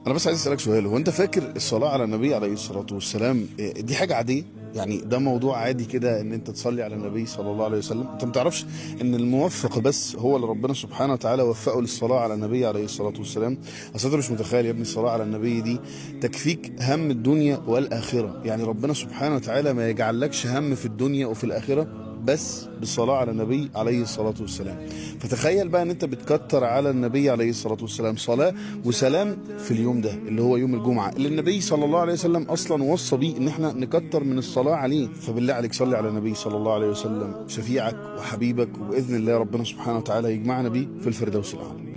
انا بس عايز اسالك سؤال هو انت فاكر الصلاه على النبي عليه الصلاه والسلام إيه، دي حاجه عاديه يعني ده موضوع عادي كده ان انت تصلي على النبي صلى الله عليه وسلم انت ما تعرفش ان الموفق بس هو اللي ربنا سبحانه وتعالى وفقه للصلاه على النبي عليه الصلاه والسلام اصل انت مش متخيل يا ابني الصلاه على النبي دي تكفيك هم الدنيا والاخره يعني ربنا سبحانه وتعالى ما يجعلكش هم في الدنيا وفي الاخره بس بالصلاة على النبي عليه الصلاة والسلام فتخيل بقى ان انت بتكتر على النبي عليه الصلاة والسلام صلاة وسلام في اليوم ده اللي هو يوم الجمعة اللي النبي صلى الله عليه وسلم اصلا وصى بيه ان احنا نكتر من الصلاة عليه فبالله عليك صلي على النبي صلى الله عليه وسلم شفيعك وحبيبك وبإذن الله ربنا سبحانه وتعالى يجمعنا بيه في الفردوس الأعلى